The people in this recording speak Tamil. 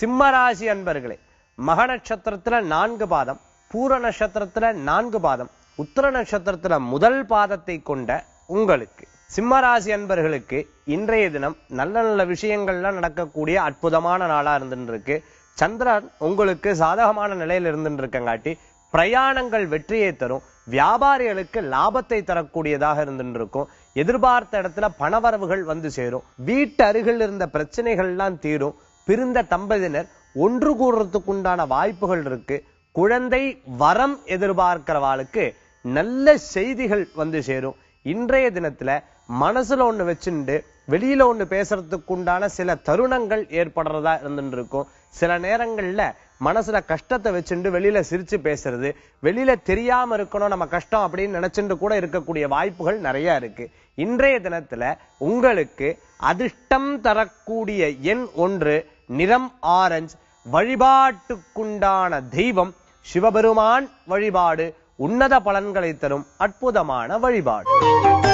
சிம்மராசி அன்பர்களே மக நட்சத்திரத்துல நான்கு பாதம் பூர நட்சத்திரத்துல நான்கு பாதம் உத்தர நட்சத்திரத்துல முதல் பாதத்தை கொண்ட உங்களுக்கு சிம்மராசி அன்பர்களுக்கு இன்றைய தினம் நல்ல நல்ல விஷயங்கள்லாம் நடக்கக்கூடிய அற்புதமான நாளா இருந்துட்டு இருக்கு சந்திரன் உங்களுக்கு சாதகமான நிலையில இருந்துட்டு இருக்கங்காட்டி பிரயாணங்கள் வெற்றியை தரும் வியாபாரிகளுக்கு லாபத்தை தரக்கூடியதாக இருந்துட்டு இருக்கும் எதிர்பார்த்த இடத்துல பணவரவுகள் வந்து சேரும் வீட்டு அருகில் இருந்த பிரச்சனைகள்லாம் தீரும் பிரிந்த தம்பதியினர் ஒன்று கூடுறதுக்குண்டான வாய்ப்புகள் இருக்கு குழந்தை வரம் எதிர்பார்க்கிறவாளுக்கு நல்ல செய்திகள் வந்து சேரும் இன்றைய தினத்துல மனசுல ஒண்ணு வச்சுண்டு வெளியில ஒண்ணு பேசுறதுக்கு உண்டான சில தருணங்கள் ஏற்படுறதா இருந்துட்டு இருக்கும் சில நேரங்கள்ல மனசுல கஷ்டத்தை வச்சுண்டு வெளியில சிரிச்சு பேசுறது வெளியில தெரியாம இருக்கணும் நம்ம கஷ்டம் அப்படின்னு நினைச்சுட்டு கூட இருக்கக்கூடிய வாய்ப்புகள் நிறைய இருக்கு இன்றைய தினத்துல உங்களுக்கு அதிர்ஷ்டம் தரக்கூடிய எண் ஒன்று நிறம் ஆரஞ்சு வழிபாட்டுக்குண்டான தெய்வம் சிவபெருமான் வழிபாடு உன்னத பலன்களை தரும் அற்புதமான வழிபாடு